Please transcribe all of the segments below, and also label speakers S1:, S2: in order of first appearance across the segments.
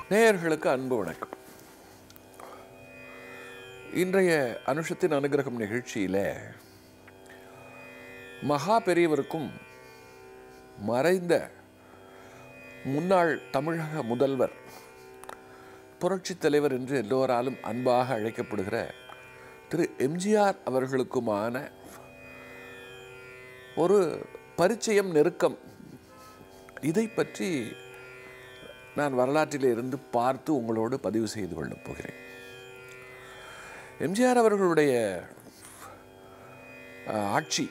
S1: நேயர்களுக்கு அன்பு வணக்கம் இன்றைய அனுஷத்தின் அனுகிரகம் நிகழ்ச்சியில் மகா பெரியவருக்கும் மறைந்த முன்னாள் தமிழக முதல்வர் புரட்சித் தலைவர் என்று எல்லோராலும் அன்பாக அழைக்கப்படுகிற திரு எம்ஜிஆர் அவர்களுக்குமான ஒரு பரிச்சயம் நெருக்கம் இதை பற்றி நான் வரலாற்றிலே இருந்து பார்த்து உங்களோடு பதிவு செய்து கொள்ளப் போகிறேன் எம்ஜிஆர் அவர்களுடைய அஹ், ஆட்சி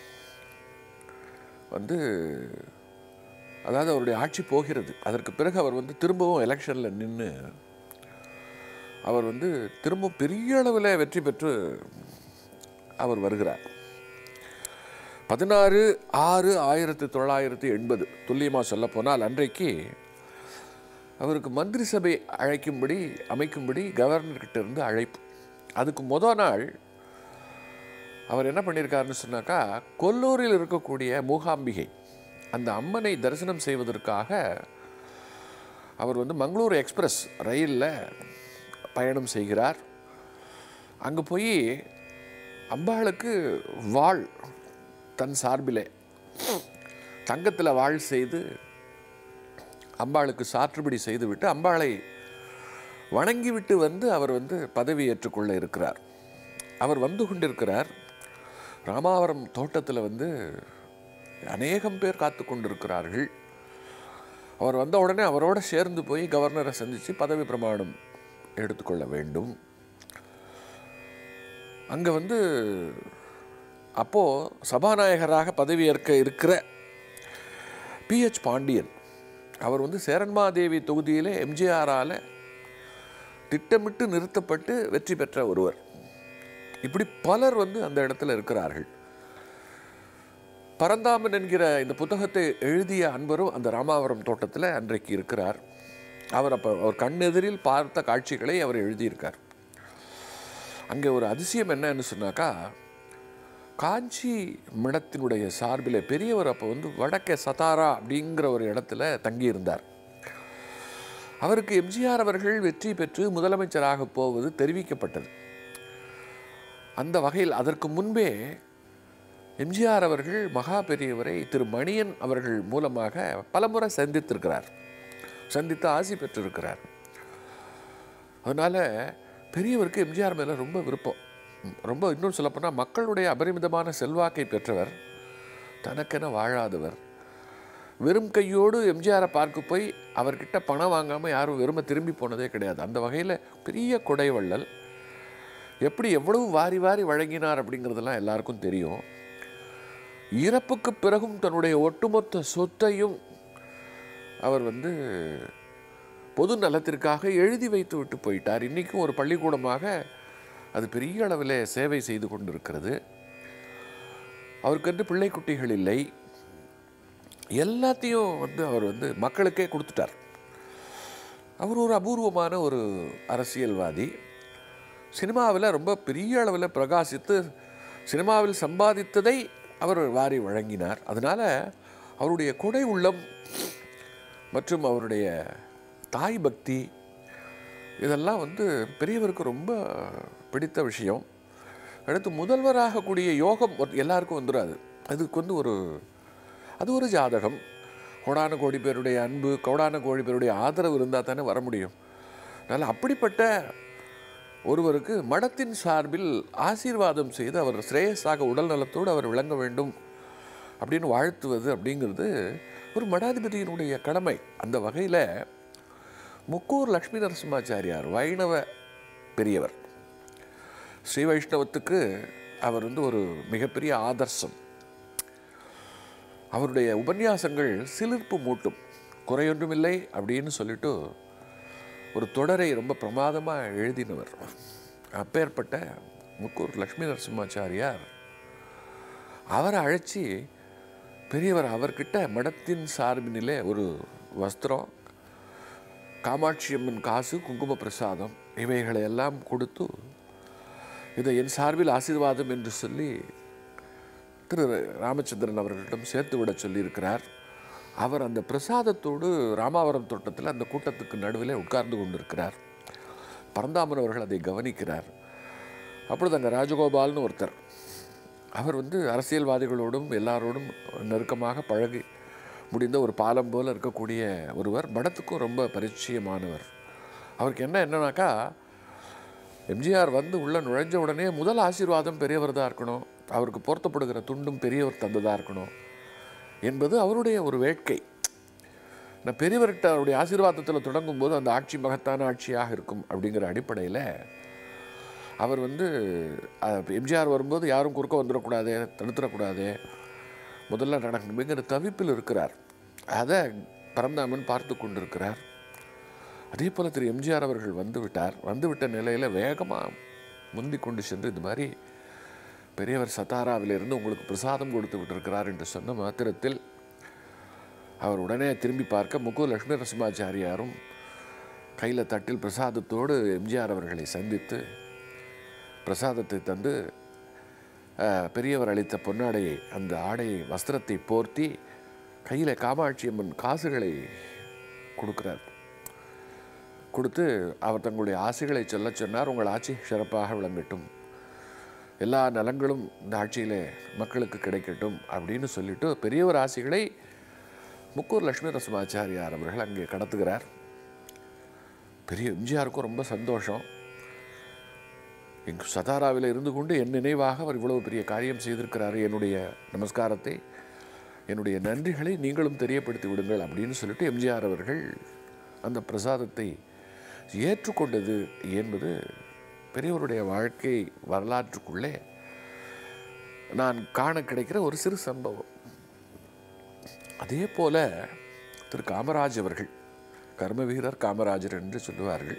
S1: வந்து அதாவது அவருடைய ஆட்சி போகிறது அதற்கு பிறகு அவர் வந்து திரும்பவும் எலெக்ஷனில் நின்று அவர் வந்து திரும்ப பெரிய அளவில் வெற்றி பெற்று அவர் வருகிறார் பதினாறு ஆறு ஆயிரத்தி தொள்ளாயிரத்தி எண்பது துல்லியமாக சொல்லப்போனால் அன்றைக்கு அவருக்கு மந்திரி சபை அழைக்கும்படி அமைக்கும்படி கவர்னர்கிட்ட இருந்து அழைப்பு அதுக்கு முத நாள் அவர் என்ன பண்ணியிருக்காருன்னு சொன்னாக்கா கொல்லூரில் இருக்கக்கூடிய மூகாம்பிகை அந்த அம்மனை தரிசனம் செய்வதற்காக அவர் வந்து மங்களூர் எக்ஸ்பிரஸ் ரயிலில் பயணம் செய்கிறார் அங்கே போய் அம்பாளுக்கு வாழ் தன் சார்பிலே தங்கத்தில் வாழ் செய்து அம்பாளுக்கு சாற்றுபடி செய்துவிட்டு அம்பாளை வணங்கிவிட்டு வந்து அவர் வந்து பதவி ஏற்றுக்கொள்ள இருக்கிறார் அவர் வந்து கொண்டிருக்கிறார் ராமாவரம் தோட்டத்தில் வந்து அநேகம் பேர் காத்து கொண்டிருக்கிறார்கள் அவர் வந்த உடனே அவரோட சேர்ந்து போய் கவர்னரை சந்தித்து பதவி பிரமாணம் எடுத்துக்கொள்ள வேண்டும் அங்கே வந்து அப்போது சபாநாயகராக பதவியேற்க இருக்கிற பிஹெச் பாண்டியன் அவர் வந்து சேரன்மாதேவி தொகுதியிலே எம்ஜிஆரால் திட்டமிட்டு நிறுத்தப்பட்டு வெற்றி பெற்ற ஒருவர் இப்படி பலர் வந்து அந்த இடத்துல இருக்கிறார்கள் பரந்தாமன் என்கிற இந்த புத்தகத்தை எழுதிய அன்பரும் அந்த ராமாவரம் தோட்டத்தில் அன்றைக்கு இருக்கிறார் அவர் அப்போ அவர் கண்ணெதிரில் பார்த்த காட்சிகளை அவர் எழுதியிருக்கார் அங்கே ஒரு அதிசயம் என்னன்னு சொன்னாக்கா காஞ்சி மடத்தினுடைய சார்பில் பெரியவர் அப்போ வந்து வடக்கே சதாரா அப்படிங்கிற ஒரு இடத்துல தங்கியிருந்தார் அவருக்கு எம்ஜிஆர் அவர்கள் வெற்றி பெற்று முதலமைச்சராக போவது தெரிவிக்கப்பட்டது அந்த வகையில் அதற்கு முன்பே எம்ஜிஆர் அவர்கள் மகா பெரியவரை திரு மணியன் அவர்கள் மூலமாக பலமுறை சந்தித்திருக்கிறார் சந்தித்து ஆசி பெற்றிருக்கிறார் அதனால் பெரியவருக்கு எம்ஜிஆர் மேலே ரொம்ப விருப்பம் ரொம்ப இன்னும் சொல்லப்போனால் மக்களுடைய அபரிமிதமான செல்வாக்கை பெற்றவர் தனக்கென வாழாதவர் வெறும் கையோடு எம்ஜிஆரை பார்க்க போய் அவர்கிட்ட பணம் வாங்காமல் யாரும் வெறுமை திரும்பி போனதே கிடையாது அந்த வகையில் பெரிய கொடைவள்ளல் எப்படி எவ்வளவு வாரி வாரி வழங்கினார் அப்படிங்கிறதெல்லாம் எல்லாருக்கும் தெரியும் இறப்புக்கு பிறகும் தன்னுடைய ஒட்டுமொத்த சொத்தையும் அவர் வந்து பொது நலத்திற்காக எழுதி வைத்து விட்டு போயிட்டார் இன்றைக்கும் ஒரு பள்ளிக்கூடமாக அது பெரிய அளவில் சேவை செய்து கொண்டிருக்கிறது அவருக்கென்று பிள்ளை குட்டிகள் இல்லை எல்லாத்தையும் வந்து அவர் வந்து மக்களுக்கே கொடுத்துட்டார் அவர் ஒரு அபூர்வமான ஒரு அரசியல்வாதி சினிமாவில் ரொம்ப பெரிய அளவில் பிரகாசித்து சினிமாவில் சம்பாதித்ததை அவர் வாரி வழங்கினார் அதனால் அவருடைய கொடை உள்ளம் மற்றும் அவருடைய தாய் பக்தி இதெல்லாம் வந்து பெரியவருக்கு ரொம்ப பிடித்த விஷயம் அடுத்து முதல்வராகக்கூடிய யோகம் ஒரு- எல்லாருக்கும் வந்துடாது அதுக்கு வந்து ஒரு அது ஒரு ஜாதகம் கோடான கோடி பேருடைய அன்பு கோடான கோடி பேருடைய ஆதரவு இருந்தால் தானே வர முடியும் அதனால் அப்படிப்பட்ட ஒருவருக்கு மடத்தின் சார்பில் ஆசீர்வாதம் செய்து அவர் சிரேயஸாக உடல் நலத்தோடு அவர் விளங்க வேண்டும் அப்படின்னு வாழ்த்துவது அப்படிங்கிறது ஒரு மடாதிபதியினுடைய கடமை அந்த வகையில் முக்கூர் லக்ஷ்மி நரசிம்மாச்சாரியார் வைணவ பெரியவர் ஸ்ரீ வைஷ்ணவத்துக்கு அவர் வந்து ஒரு மிகப்பெரிய ஆதர்சம் அவருடைய உபன்யாசங்கள் சிலிர்ப்பு மூட்டும் குறையொன்றுமில்லை அப்படின்னு சொல்லிட்டு ஒரு தொடரை ரொம்ப பிரமாதமாக எழுதினவர் அப்பேற்பட்ட முக்கூர் லக்ஷ்மி நரசிம்மாச்சாரியார் அவரை அழைச்சி பெரியவர் அவர்கிட்ட மடத்தின் சார்பினிலே ஒரு வஸ்திரம் காமாட்சி அம்மன் காசு குங்கும பிரசாதம் இவைகளை எல்லாம் கொடுத்து இதை என் சார்பில் ஆசீர்வாதம் என்று சொல்லி திரு ராமச்சந்திரன் அவர்களிடம் சேர்த்து விட சொல்லியிருக்கிறார் அவர் அந்த பிரசாதத்தோடு ராமாவரம் தோட்டத்தில் அந்த கூட்டத்துக்கு நடுவில் உட்கார்ந்து கொண்டிருக்கிறார் பரந்தாமன் அவர்கள் அதை கவனிக்கிறார் அப்பொழுது அங்கே ராஜகோபால்னு ஒருத்தர் அவர் வந்து அரசியல்வாதிகளோடும் எல்லாரோடும் நெருக்கமாக பழகி முடிந்த ஒரு பாலம் போல இருக்கக்கூடிய ஒருவர் மடத்துக்கும் ரொம்ப பரிச்சயமானவர் அவருக்கு என்ன என்னன்னாக்கா எம்ஜிஆர் வந்து உள்ள நுழைஞ்ச உடனே முதல் ஆசீர்வாதம் பெரியவர் தான் இருக்கணும் அவருக்கு பொருத்தப்படுகிற துண்டும் பெரியவர் தந்ததாக இருக்கணும் என்பது அவருடைய ஒரு வேட்கை நான் பெரியவர்கிட்ட அவருடைய ஆசீர்வாதத்தில் தொடங்கும் போது அந்த ஆட்சி மகத்தான ஆட்சியாக இருக்கும் அப்படிங்கிற அடிப்படையில் அவர் வந்து அஹ், எம்ஜிஆர் வரும்போது யாரும் குறுக்க வந்துடக்கூடாது தடுத்துடக்கூடாது முதல்ல நடக்கணுங்கிற தவிப்பில் இருக்கிறார் அதை பரந்தாமன் பார்த்து கொண்டிருக்கிறார் அதே போல் திரு எம்ஜிஆர் அவர்கள் வந்து விட்டார் வந்துவிட்ட நிலையில் வேகமாக முந்தி கொண்டு சென்று இது மாதிரி பெரியவர் சத்தாராவிலிருந்து உங்களுக்கு பிரசாதம் கொடுத்து விட்டிருக்கிறார் என்று சொன்ன மாத்திரத்தில் அவர் உடனே திரும்பி பார்க்க முகு லட்சுமி நரசிம்மாச்சாரியாரும் கையில் தட்டில் பிரசாதத்தோடு எம்ஜிஆர் அவர்களை சந்தித்து பிரசாதத்தை தந்து அஹ், பெரியவர் அளித்த பொன்னாடையை அந்த ஆடையை வஸ்திரத்தை போர்த்தி கையில் காமாட்சி அம்மன் காசுகளை கொடுக்கிறார் கொடுத்து அவர் தங்களுடைய ஆசைகளை சொல்லச் சொன்னார் உங்கள் ஆட்சி சிறப்பாக விளங்கட்டும் எல்லா நலங்களும் இந்த ஆட்சியிலே மக்களுக்கு கிடைக்கட்டும் அப்படின்னு சொல்லிட்டு பெரியவர் ஆசைகளை முக்கூர் லட்சுமி நரசிம்மாச்சாரியார் அவர்கள் அங்கே கடத்துகிறார் பெரிய எம்ஜிஆருக்கும் ரொம்ப சந்தோஷம் எங்கள் சதாராவில் இருந்து கொண்டு என் நினைவாக அவர் இவ்வளவு பெரிய காரியம் செய்திருக்கிறாரு என்னுடைய நமஸ்காரத்தை என்னுடைய நன்றிகளை நீங்களும் தெரியப்படுத்தி விடுங்கள் அப்படின்னு சொல்லிட்டு எம்ஜிஆர் அவர்கள் அந்த பிரசாதத்தை ஏற்றுக்கொண்டது என்பது பெரியவருடைய வாழ்க்கை வரலாற்றுக்குள்ளே நான் காண கிடைக்கிற ஒரு சிறு சம்பவம் அதே போல திரு காமராஜ் அவர்கள் கர்ம வீரர் காமராஜர் என்று சொல்லுவார்கள்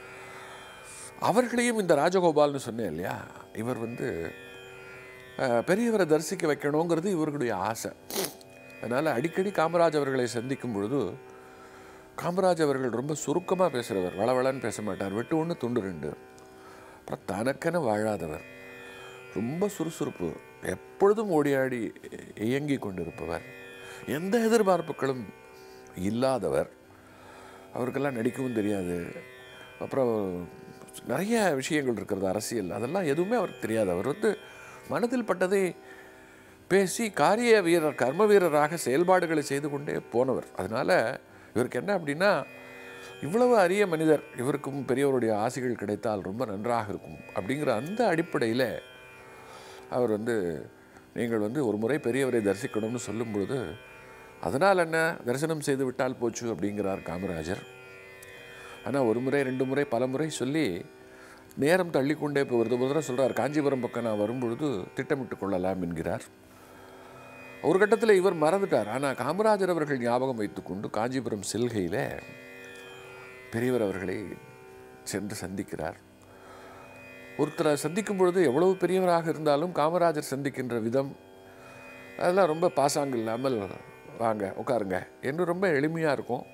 S1: அவர்களையும் இந்த ராஜகோபால்னு சொன்னேன் இல்லையா இவர் வந்து அஹ், பெரியவரை தரிசிக்க வைக்கணுங்கிறது இவர்களுடைய ஆசை அதனால் அடிக்கடி காமராஜ் அவர்களை சந்திக்கும் பொழுது காமராஜ் அவர்கள் ரொம்ப சுருக்கமாக பேசுகிறவர் வளவளன்னு பேச மாட்டார் வெட்டு ஒன்று துண்டு ரெண்டு அப்புறம் தனக்கென வாழாதவர் ரொம்ப சுறுசுறுப்பு எப்பொழுதும் ஓடியாடி இயங்கி கொண்டிருப்பவர் எந்த எதிர்பார்ப்புகளும் இல்லாதவர் அவருக்கெல்லாம் நடிக்கவும் தெரியாது அப்புறம் நிறைய விஷயங்கள் இருக்கிறது அரசியல் அதெல்லாம் எதுவுமே அவருக்கு தெரியாது அவர் வந்து மனதில் பட்டதை பேசி காரிய வீரர் கர்ம வீரராக செயல்பாடுகளை செய்து கொண்டே போனவர் அதனால் இவருக்கு என்ன அப்படின்னா இவ்வளவு அரிய மனிதர் இவருக்கும் பெரியவருடைய ஆசைகள் கிடைத்தால் ரொம்ப நன்றாக இருக்கும் அப்படிங்கிற அந்த அடிப்படையில் அவர் வந்து நீங்கள் வந்து ஒரு முறை பெரியவரை தரிசிக்கணும்னு சொல்லும் பொழுது அதனால் என்ன தரிசனம் செய்து விட்டால் போச்சு அப்படிங்கிறார் காமராஜர் ஆனால் ஒரு முறை ரெண்டு முறை பல முறை சொல்லி நேரம் தள்ளிக்கொண்டே இப்போ ஒரு தடவை சொல்கிறார் காஞ்சிபுரம் பக்கம் நான் வரும்பொழுது திட்டமிட்டு கொள்ளலாம் என்கிறார் ஒரு கட்டத்தில் இவர் மறந்துட்டார் ஆனால் காமராஜர் அவர்கள் ஞாபகம் வைத்துக்கொண்டு காஞ்சிபுரம் செல்கையில் பெரியவர் அவர்களை சென்று சந்திக்கிறார் ஒருத்தரை சந்திக்கும் பொழுது எவ்வளவு பெரியவராக இருந்தாலும் காமராஜர் சந்திக்கின்ற விதம் அதெல்லாம் ரொம்ப பாசாங்கு இல்லாமல் வாங்க உட்காருங்க என்று ரொம்ப எளிமையாக இருக்கும்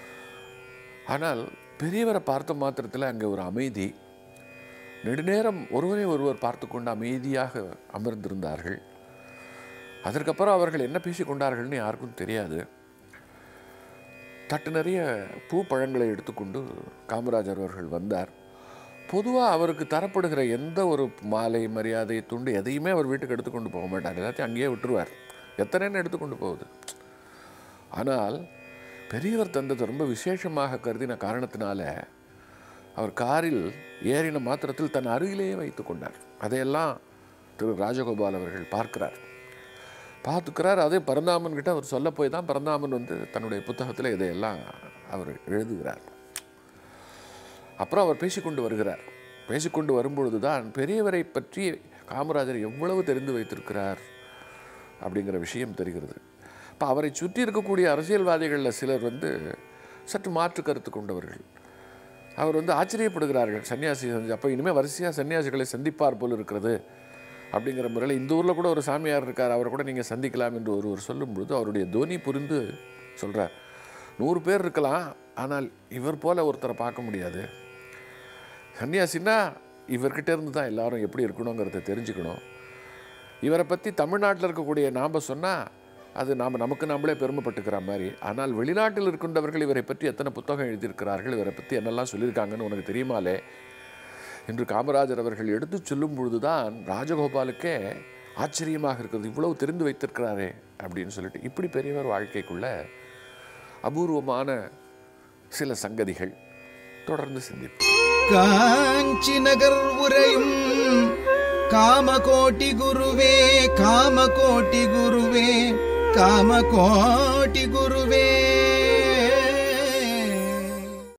S1: ஆனால் பெரியவரை பார்த்த மாத்திரத்தில் அங்கே ஒரு அமைதி நெடுநேரம் ஒருவரை ஒருவர் பார்த்து கொண்டு அமைதியாக அமர்ந்திருந்தார்கள் அதற்கப்புறம் அவர்கள் என்ன பேசிக் கொண்டார்கள்னு யாருக்கும் தெரியாது தட்டு நிறைய பூ பழங்களை எடுத்துக்கொண்டு காமராஜர் அவர்கள் வந்தார் பொதுவாக அவருக்கு தரப்படுகிற எந்த ஒரு மாலை மரியாதை துண்டு எதையுமே அவர் வீட்டுக்கு எடுத்துக்கொண்டு போக மாட்டார் எல்லாத்தையும் அங்கேயே விட்டுருவார் எத்தனைன்னு எடுத்துக்கொண்டு போகுது ஆனால் பெரியவர் தந்தது ரொம்ப விசேஷமாக கருதின காரணத்தினால அவர் காரில் ஏறின மாத்திரத்தில் தன் அருகிலேயே வைத்து கொண்டார் அதையெல்லாம் திரு ராஜகோபால் அவர்கள் பார்க்கிறார் பார்த்துக்கிறார் அதே பரந்தாமன் கிட்ட அவர் சொல்ல போய் தான் பரந்தாமன் வந்து தன்னுடைய புத்தகத்தில் இதையெல்லாம் அவர் எழுதுகிறார் அப்புறம் அவர் பேசிக்கொண்டு வருகிறார் பேசிக்கொண்டு வரும்பொழுது தான் பெரியவரை பற்றி காமராஜர் எவ்வளவு தெரிந்து வைத்திருக்கிறார் அப்படிங்கிற விஷயம் தெரிகிறது இப்போ அவரை சுற்றி இருக்கக்கூடிய அரசியல்வாதிகளில் சிலர் வந்து சற்று மாற்று கருத்து கொண்டவர்கள் அவர் வந்து ஆச்சரியப்படுகிறார்கள் சன்னியாசி சந்தி அப்போ இனிமேல் வரிசையாக சன்னியாசிகளை சந்திப்பார் போல் இருக்கிறது அப்படிங்கிற முறையில் இந்த ஊரில் கூட ஒரு சாமியார் இருக்கார் அவரை கூட நீங்கள் சந்திக்கலாம் என்று ஒருவர் சொல்லும் பொழுது அவருடைய தோனி புரிந்து சொல்கிறார் நூறு பேர் இருக்கலாம் ஆனால் இவர் போல ஒருத்தரை பார்க்க முடியாது சன்னியாசின்னா இவர்கிட்ட இருந்து தான் எல்லாரும் எப்படி இருக்கணுங்கிறத தெரிஞ்சுக்கணும் இவரை பற்றி தமிழ்நாட்டில் இருக்கக்கூடிய நாம் சொன்னால் அது நாம் நமக்கு நாமளே பெருமைப்பட்டுக்கிற மாதிரி ஆனால் வெளிநாட்டில் இருக்கின்றவர்கள் இவரை பற்றி எத்தனை புத்தகம் எழுதியிருக்கிறார்கள் இவரை பற்றி என்னெல்லாம் சொல்லியிருக்காங்கன்னு உனக்கு தெரியுமாலே என்று காமராஜர் அவர்கள் எடுத்து சொல்லும் பொழுதுதான் ராஜகோபாலுக்கே ஆச்சரியமாக இருக்கிறது இவ்வளவு தெரிந்து வைத்திருக்கிறாரே அப்படின்னு சொல்லிட்டு இப்படி பெரியவர் வாழ்க்கைக்குள்ள அபூர்வமான சில சங்கதிகள் தொடர்ந்து சிந்திப்போம்
S2: காஞ்சி நகர் உரையும் காமகோட்டி குருவே காமகோட்டி குருவே காமகோட்டி குருவே